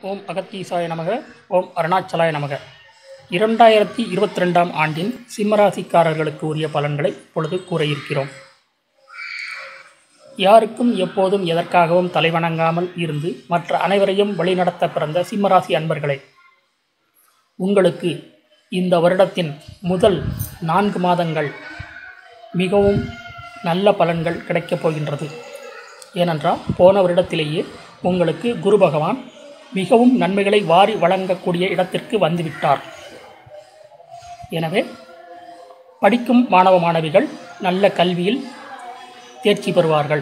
ஓம் அகத்தீசாய நமக ஓம் அருணாச்சலாய நமக இரண்டாயிரத்தி இருபத்தி ரெண்டாம் ஆண்டின் சிம்மராசிக்காரர்களுக்கு உரிய பலன்களை இப்பொழுது கூற இருக்கிறோம் யாருக்கும் எப்போதும் எதற்காகவும் தலைவணங்காமல் இருந்து மற்ற அனைவரையும் வழிநடத்த பிறந்த சிம்மராசி அன்பர்களே உங்களுக்கு இந்த வருடத்தின் முதல் நான்கு மாதங்கள் மிகவும் நல்ல பலன்கள் கிடைக்கப் போகின்றது ஏனென்றால் போன வருடத்திலேயே உங்களுக்கு குரு பகவான் மிகவும் நன்மைகளை வாரி வழங்கக்கூடிய இடத்திற்கு வந்துவிட்டார் எனவே படிக்கும் மாணவ மாணவிகள் நல்ல கல்வியில் தேர்ச்சி பெறுவார்கள்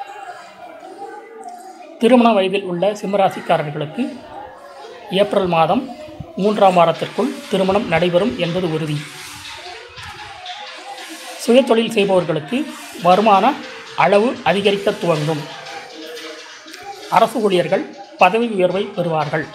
திருமண வயதில் உள்ள சிம்மராசிக்காரர்களுக்கு ஏப்ரல் மாதம் மூன்றாம் வாரத்திற்குள் திருமணம் நடைபெறும் என்பது உறுதி சுயதொழில் செய்பவர்களுக்கு வருமான அளவு அதிகரிக்க துவங்கும் அரசு ஊழியர்கள் பதவி உயர்வை பெறுவார்கள்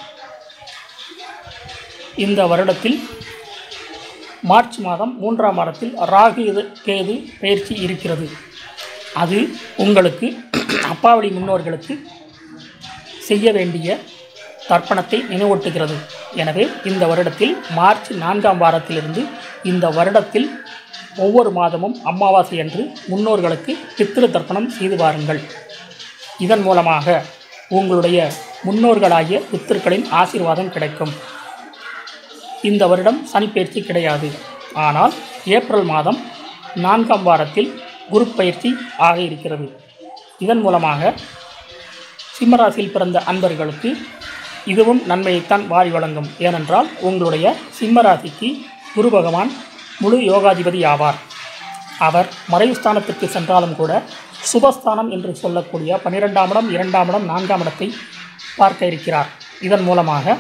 இந்த வருடத்தில் மார்ச் மாதம் மூன்றாம் வாரத்தில் ராகு இது- கேது பயிற்சி இருக்கிறது அது உங்களுக்கு அப்பாவளி முன்னோர்களுக்கு செய்ய வேண்டிய தர்ப்பணத்தை நினைவூட்டுகிறது எனவே இந்த வருடத்தில் மார்ச் நான்காம் வாரத்திலிருந்து இந்த வருடத்தில் ஒவ்வொரு மாதமும் அமாவாசை அன்று முன்னோர்களுக்கு பித்திரு தர்ப்பணம் செய்து வாருங்கள் இதன் மூலமாக உங்களுடைய முன்னோர்களாகிய பித்திருக்களின் ஆசீர்வாதம் கிடைக்கும் இந்த வருடம் சனிப்பெயர்ச்சி கிடையாது ஆனால் ஏப்ரல் மாதம் நான்காம் வாரத்தில் குரு பயிற்சி ஆக இருக்கிறது இதன் மூலமாக சிம்மராசியில் பிறந்த அன்பர்களுக்கு இதுவும் நன்மையைத்தான் வாரி வழங்கும் ஏனென்றால் உங்களுடைய சிம்மராசிக்கு குரு பகவான் முழு யோகாதிபதி ஆவார் அவர் மறைவு ஸ்தானத்திற்கு சென்றாலும் கூட சுபஸ்தானம் என்று சொல்லக்கூடிய பன்னிரெண்டாம் இடம் இரண்டாம் இடம் நான்காம் இடத்தை பார்க்க இருக்கிறார் இதன் மூலமாக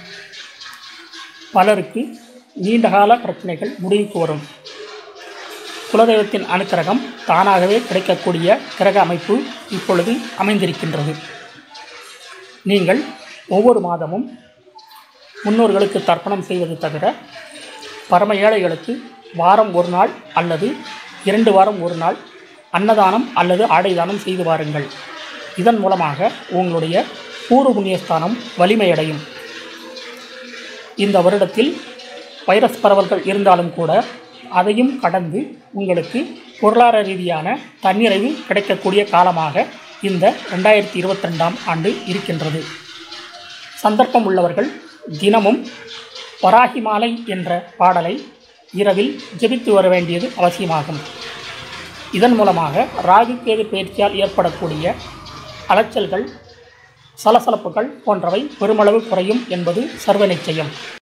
பலருக்கு நீண்டகால பிரச்சனைகள் முடிவுக்கு வரும் குலதெய்வத்தின் அனுக்கிரகம் தானாகவே கிடைக்கக்கூடிய கிரக அமைப்பு இப்பொழுது அமைந்திருக்கின்றது நீங்கள் ஒவ்வொரு மாதமும் முன்னோர்களுக்கு தர்ப்பணம் செய்வது தவிர பரம ஏழைகளுக்கு வாரம் ஒரு நாள் அல்லது இரண்டு வாரம் ஒரு நாள் அன்னதானம் அல்லது ஆடை தானம் செய்து வாருங்கள் இதன் மூலமாக உங்களுடைய பூர்வ புண்ணியஸ்தானம் வலிமையடையும் இந்த வருடத்தில் வைரஸ் பரவல்கள் இருந்தாலும் கூட அதையும் கடந்து உங்களுக்கு பொருளாதார ரீதியான தன்னிறைவு கிடைக்கக்கூடிய காலமாக இந்த ரெண்டாயிரத்தி இருபத்தி ரெண்டாம் ஆண்டு இருக்கின்றது சந்தர்ப்பம் உள்ளவர்கள் தினமும் வராகி மாலை என்ற பாடலை இரவில் ஜெபித்து வர வேண்டியது அவசியமாகும் இதன் மூலமாக ராகு கேது பயிற்சியால் ஏற்படக்கூடிய அலைச்சல்கள் சலசலப்புகள் போன்றவை பெருமளவு குறையும் என்பது சர்வ நிச்சயம்